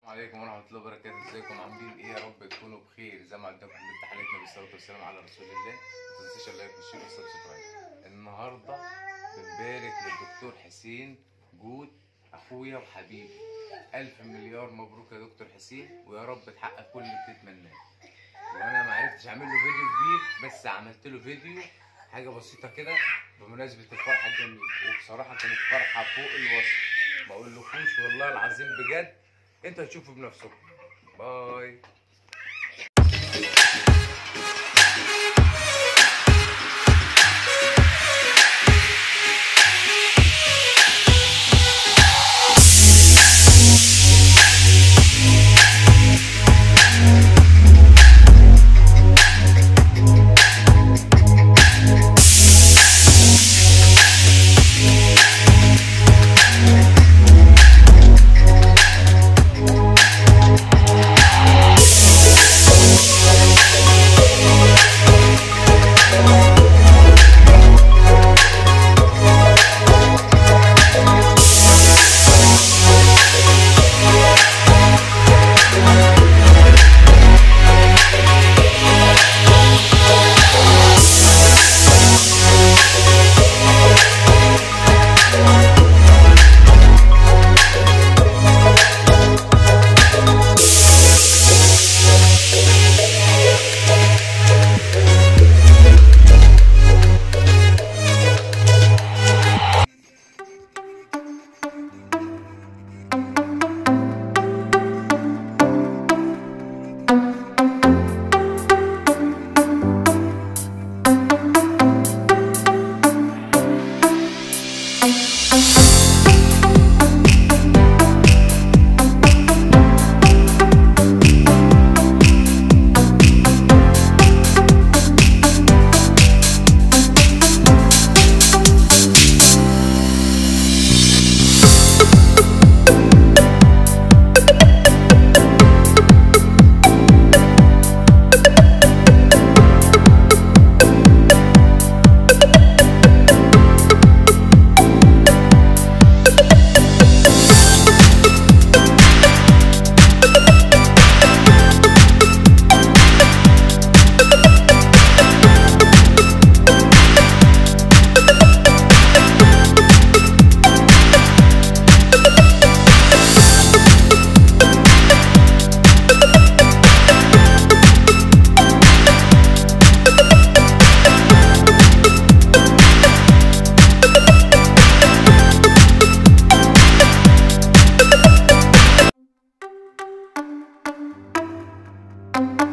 عليكم ورحمة الله وبركاته ازيكم عاملين ايه يا رب تكونوا بخير زي ما قدامكم بنت حلقتنا بالصلاة والسلام على رسول الله ما تنسيش اللايك والشير والسبسكرايب النهاردة بنبارك للدكتور حسين جود اخويا وحبيبي الف مليار مبروك يا دكتور حسين ويا رب تحقق كل اللي بتتمناه وانا ما عرفتش اعمل له فيديو كبير بس عملت له فيديو حاجة بسيطة كده بمناسبة الفرحة الجميلة وبصراحة كانت فرحة فوق الوصف ما اقولكوش والله العظيم بجد انتوا هتشوفوا بنفسكم باي thank you